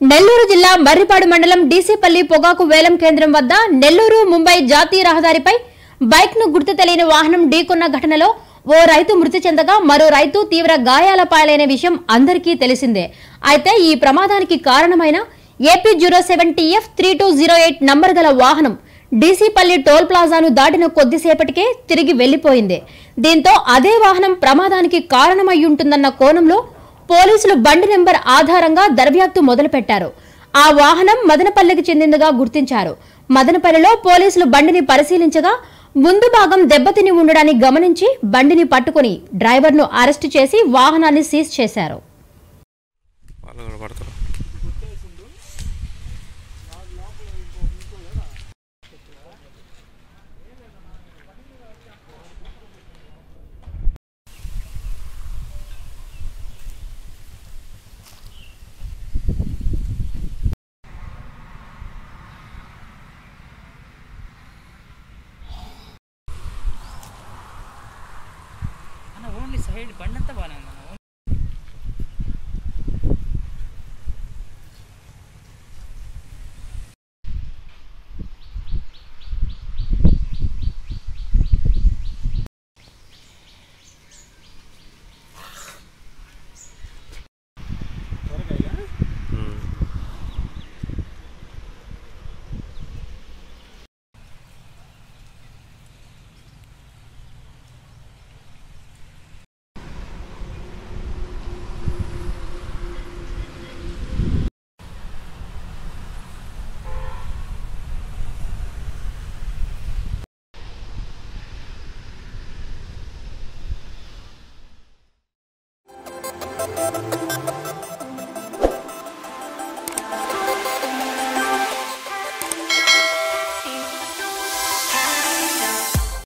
నెల్లూరు జిల్లా మర్రిపాడు మండలం డీసీపల్లి పొగాకు వేలం కేంద్రం వద్ద నెల్లూరు ముంబై జాతీయ రహదారిపై బైక్ ను గుర్తు తెలియని వాహనం ఢీకొన్న ఘటనలో ఓ రైతు మృతి చెందగా మరో రైతు తీవ్ర గాయాల పాలైన విషయం అందరికీ తెలిసిందే అయితే ఈ ప్రమాదానికి కారణమైన AP zero seven TF three two zero eight number గల వాహనం డీసీపల్లి టోల్ ప్లాజాను దాటిన కొద్దిసేపటికే తిరిగి వెళ్లిపోయింది దీంతో అదే వాహనం ప్రమాదానికి కారణమయ్యుంటుందన్న కోణంలో పోలీసులు బండి నెంబర్ ఆధారంగా దర్యాప్తు మొదలుపెట్టారు ఆ వాహనం మదనపల్లికి చెందిందిగా గుర్తించారు మదనపల్లిలో పోలీసులు బండిని పరిశీలించగా ముందు భాగం దెబ్బతిని ఉండడాన్ని గమనించి బండిని పట్టుకుని డ్రైవర్ను అరెస్టు చేసి వాహనాన్ని సీజ్ చేశారు వాళ్ళు కూడా పడతారు అన్న ఓన్లీ సైడ్ బండి అంతా బాగానే ఉంది అన్న ఉమ్. Thank